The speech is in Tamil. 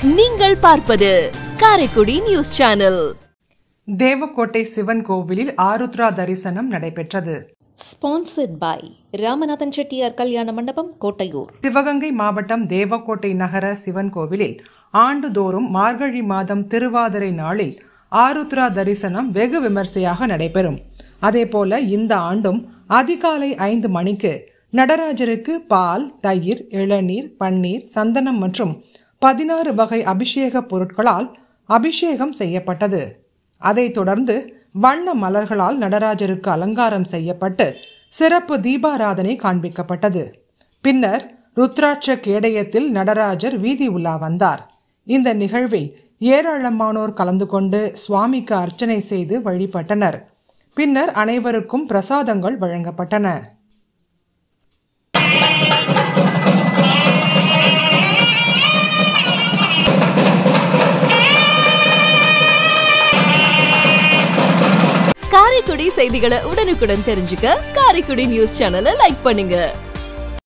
நீங்கள் பார்ப்பது காரைக்குடி நியூஸ் சேனல் தேவக்கோட்டை சிவன் கோவிலில் ஆருத்ரா தரிசனம் நடைபெற்றது ஸ்பான்சர்ட் பை ராமநாதன் செட்டியார் கல்யாண மண்டபம் கோட்டையூர் சிவகங்கை மாவட்டம் தேவக்கோட்டை நகர சிவன் கோவிலில் ஆண்டுதோறும் மார்கழி மாதம் திருவாதிரை நாளில் ஆருத்ரா தரிசனம் வெகு விமர்சையாக நடைபெறும் அதேபோல இந்த ஆண்டும் அதிகாலை ஐந்து மணிக்கு நடராஜருக்கு பால் தயிர் இளநீர் பன்னீர் சந்தனம் மற்றும் பதினாறு வகை அபிஷேக பொருட்களால் அபிஷேகம் செய்யப்பட்டது அதைத் தொடர்ந்து வண்ண மலர்களால் நடராஜருக்கு அலங்காரம் செய்யப்பட்டு சிறப்பு தீபாராதனை காண்பிக்கப்பட்டது பின்னர் ருத்ராட்ச கேடயத்தில் நடராஜர் வீதி உலா வந்தார் இந்த நிகழ்வில் ஏராளமானோர் கலந்து கொண்டு சுவாமிக்கு அர்ச்சனை செய்து வழிபட்டனர் பின்னர் அனைவருக்கும் பிரசாதங்கள் வழங்கப்பட்டன காரைக்குடி செய்திகளை உடனுக்குடன் தெரிஞ்சுக்க காரைக்குடி நியூஸ் சேனலை லைக் பண்ணுங்க